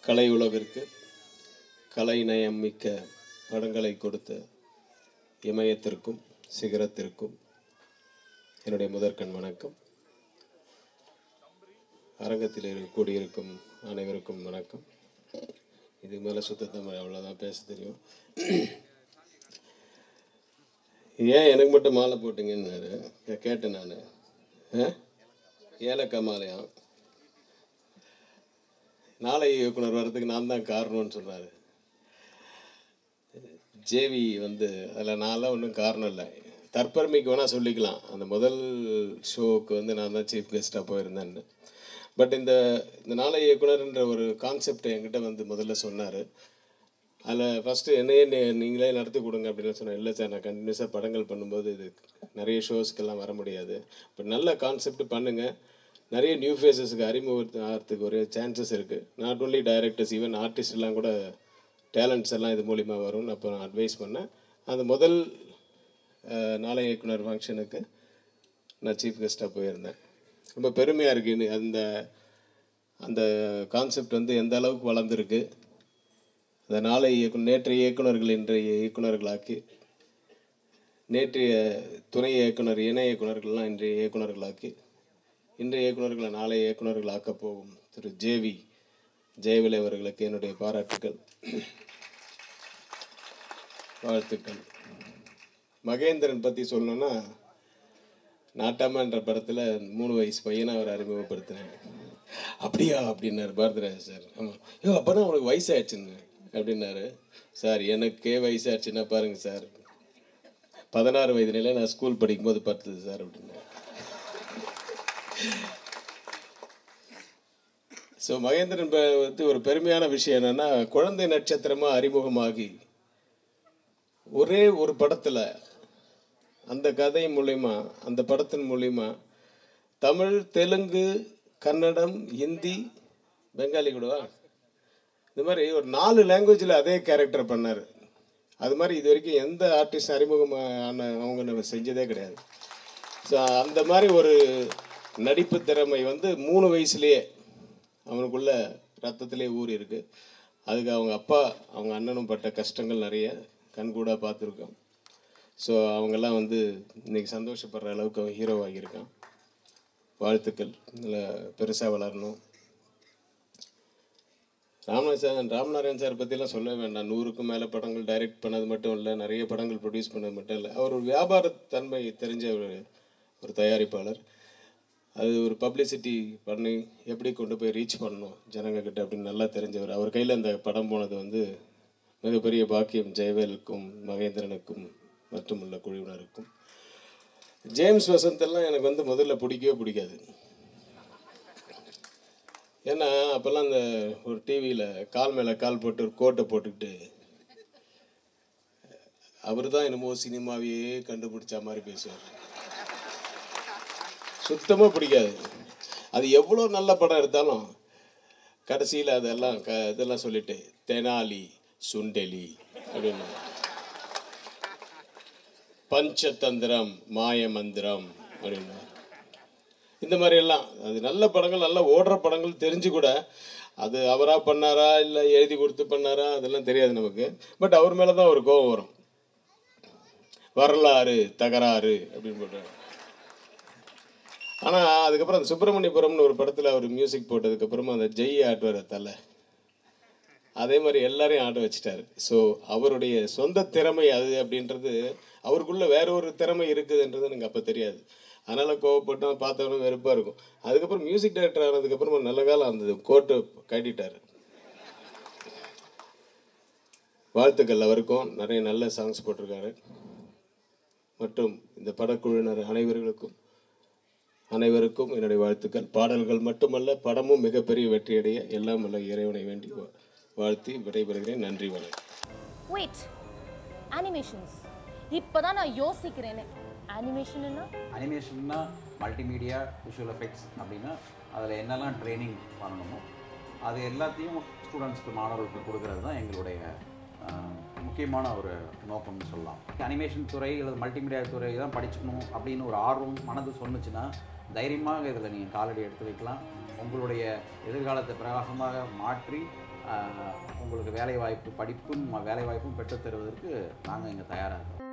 கலை உலகிற்கு கலை நயம் மிக்க படங்களை கொடுத்த இமயத்திற்கும் சிகரத்திற்கும் என்னுடைய முதற்கண் வணக்கம் அரங்கத்தில் இரு- கூடியிருக்கும் அனைவருக்கும் வணக்கம் இது மேலே சுத்த தமிழ் அவ்வளோதான் பேச தெரியும் ஏன் எனக்கு மட்டும் மாலை போட்டீங்கன்னாரு கே- கேட்டேன் நான் ஏலக்காய் மாலையாம் நாளை இயக்குனர் வர்றதுக்கு நான் தான் காரணம்னு சொன்னார் ஜேவி வந்து அதில் நான்லாம் ஒன்றும் காரணம் இல்லை தற்பெருமைக்கு வேணால் சொல்லிக்கலாம் அந்த முதல் ஷோவுக்கு வந்து நான் தான் சீஃப் கெஸ்ட்டாக போயிருந்தேன்னு பட் இந்த இந்த நாளை இயக்குனர்ன்ற ஒரு கான்செப்ட் என்கிட்ட வந்து முதல்ல சொன்னார் அதில் ஃபஸ்ட்டு என்னையே நீ- நீங்களே நடத்தி கொடுங்க அப்படின்னு சொன்னேன் இல்லை சார் நான் கண்டினியூஸாக படங்கள் பண்ணும்போது இது நிறைய ஷோஸ்க்கெல்லாம் வர முடியாது பட் நல்ல கான்செப்ட் பண்ணுங்கள் நிறைய நியூ ஃபேஸஸ்க்கு அறிமுக ஆகிறதுக்கு ஒரு சான்சஸ் இருக்குது not only directors even artist எல்லாம் கூட டேலண்ட்ஸ் எல்லாம் இது மூலிமா வரும்னு அப்போ நான் அட்வைஸ் பண்ணேன் அந்த முதல் அஹ், நாளை இயக்குனர் ஃபங்க்ஷனுக்கு நான் சீஃப் கெஸ்ட்டாக போயிருந்தேன் ரொம்ப பெருமையாக இருக்குது அந்த அந்த கான்செப்ட் வந்து எந்த அளவுக்கு வளர்ந்துருக்கு அந்த நாளை இயக்குனர் நேற்றைய இயக்குனர்கள் இன்றைய இயக்குனர்களாக்கி நேற்றைய துணை இயக்குனர் இணை இயக்குனர்கள்லாம் இன்றைய இயக்குனர்களாக்கி இன்றைய இயக்குனர்களை நாளை இயக்குனர்களாக்க போகும் திரு ஜேவி ஜெயவிலை அவர்களுக்கு என்னுடைய பாராட்டுக்கள் வாழ்த்துக்கள் மகேந்திரன் பற்றி சொல்லணும்னா நாட்டாமன்ற படத்தில் மூணு வயசு பையனை அவர் அறிமுகப்படுத்தினேன் அப்படியா அப்படின்னாரு பாரதிராஜ் சார் ஆமாம் ஐயோ அப்போனா உனக்கு வயசாச்சுன்னு அப்படின்னாரு சார் எனக்கே வயசாச்சுன்னா பாருங்க சார் பதினாறு வயதுல நான் ஸ்கூல் படிக்கும்போது பார்த்தது சார் அப்படின்னாரு ஸோ மகேந்திரன் ப- வந்து ஒரு பெருமையான விஷயம் என்னன்னா குழந்தை நட்சத்திரமா அறிமுகமாகி ஒரே ஒரு படத்துல அந்த கதை மூலிமா அந்த படத்தின் மூலிமா தமிழ் தெலுங்கு கன்னடம் ஹிந்தி பெங்காலி கூடவா இந்த மாதிரி ஒரு நாலு லாங்குவேஜில் அதே கேரக்டர் பண்ணார் அது மாதிரி இது வரைக்கும் எந்த ஆர்டிஸ்ட் அறிமுகமான அவங்க நம்ம செஞ்சதே கிடையாது ஸோ அந்த மாதிரி ஒரு நடிப்பு திறமை வந்து மூணு வயசுலேயே அவனுக்குள்ள ரத்தத்திலே ஊறி இருக்கு அதுக்கு அவங்க அப்பா அவங்க அண்ணனும் பட்ட கஷ்டங்கள் நிறைய கண்கூடாக பார்த்துருக்கோம் ஸோ அவங்கெல்லாம் வந்து இன்னைக்கு சந்தோஷப்படுற அளவுக்கு அவன் ஹீரோ ஆகியிருக்கான் வாழ்த்துக்கள் நல்ல பெருசாக வளரணும் ராமநாதன் சார் ராமநாராயண் சார் பற்றிலாம் சொல்ல வேண்டாம் நூறுக்கும் மேலே படங்கள் டைரக்ட் பண்ணது மட்டும் இல்லை நிறைய படங்கள் ப்ரொடியூஸ் பண்ணது மட்டும் இல்லை அவர் ஒரு வியாபார தன்மை தெரிஞ்ச ஒரு ஒரு தயாரிப்பாளர் அது ஒரு பப்ளிசிட்டி பண்ணி எப்படி கொண்டு போய் ரீச் பண்ணணும் ஜனங்க கிட்ட அப்படின்னு நல்லா தெரிஞ்சவர் அவர் கையில் அந்த படம் போனது வந்து மிகப்பெரிய பாக்கியம் ஜெயவேலுக்கும் மகேந்திரனுக்கும் மற்றும் உள்ள குழுவினருக்கும் ஜேம்ஸ் வசந்த் எல்லாம் எனக்கு வந்து முதல்ல பிடிக்கவே பிடிக்காது ஏன்னா அப்போல்லாம் அந்த ஒரு டிவியில் கால் மேலே கால் போட்டு ஒரு கோட்டை போட்டுக்கிட்டு அவர் தான் என்னமோ சினிமாவையே கண்டுபிடிச்ச மாதிரி பேசுவார் சுத்தமாக பிடிக்காது அது எவ்வளோ நல்ல படம் எடுத்தாலும் கடைசியில் அதெல்லாம் க இதெல்லாம் சொல்லிட்டு தெனாலி சுண்டெலி அப்படின்னு பஞ்சதந்திரம் மாயமந்திரம் அப்படின்னு இந்த மாதிரி எல்லாம் அது நல்ல படங்கள் நல்லா ஓடுற படங்கள் தெரிஞ்சு கூட அது அவராக பண்ணாரா இல்லை எழுதி கொடுத்து பண்ணாரா அதெல்லாம் தெரியாது நமக்கு பட் அவர் மேலே தான் ஒரு கோபம் வரும் வரலாறு தகராறு அப்படின்னு போட்டார் ஆனால் அதுக்கப்புறம் அந்த சுப்பிரமணியபுரம்னு ஒரு படத்தில் அவர் மியூசிக் போட்டதுக்கப்புறமா அந்த ஜெய் ஆட்டுவார் தலை அதே மாதிரி எல்லாரையும் ஆட வச்சிட்டாரு ஸோ அவருடைய சொந்த திறமை அது அப்படின்றது அவருக்குள்ள வேற ஒரு திறமை இருக்குதுன்றது எனக்கு அப்போ தெரியாது அதனால கோவப்பட்டோம் பார்த்தவனும் வெறுப்பாக இருக்கும் அதுக்கப்புறம் மியூசிக் டைரக்டர் ஆனதுக்கப்புறமா நல்ல காலம் அந்த கோட்டை கட்டிட்டாரு வாழ்த்துக்கள் அவருக்கும் நிறைய நல்ல சாங்ஸ் போட்டிருக்காரு மற்றும் இந்த படக்குழுவினர் அனைவர்களுக்கும் அனைவருக்கும் என்னுடைய வாழ்த்துக்கள் பாடல்கள் மட்டுமல்ல படமும் மிகப்பெரிய வெற்றியடைய எல்லாம் உள்ள இறைவனை வேண்டி வா- வாழ்த்தி விடைபெறுகிறேன் நன்றி வணக்கம் வெயிட் அனிமேஷன்ஸ் இப்போதான் நான் யோசிக்கிறேனே அனிமேஷன்னா அனிமேஷன்னா மல்டிமீடியா விஷுவல் எஃபெக்ட்ஸ் அப்படின்னா அதில் என்னெல்லாம் ட்ரைனிங் பண்ணணுமோ அது எல்லாத்தையும் ஸ்டூடெண்ட்ஸ்க்கு மாணவர்களுக்கு கொடுக்கறது தான் எங்களுடைய ஆஹ், முக்கியமான ஒரு நோக்கம்னு சொல்லலாம் அனிமேஷன் துறை அல்லது மல்டிமீடியா துறை தான் படிச்சுக்கணும் அப்படின்னு ஒரு ஆர்வம் மனது சொன்னுச்சுன்னா தைரியமாக இதில் நீங்கள் காலடி எடுத்து வைக்கலாம் உங்களுடைய எதிர்காலத்தை பிரகாசமாக மாற்றி ஆஹ், உங்களுக்கு வேலைவாய்ப்பு படிப்பும் வேலைவாய்ப்பும் பெற்றுத் தருவதற்கு நாங்கள் இங்கே தயாராக இருக்கோம்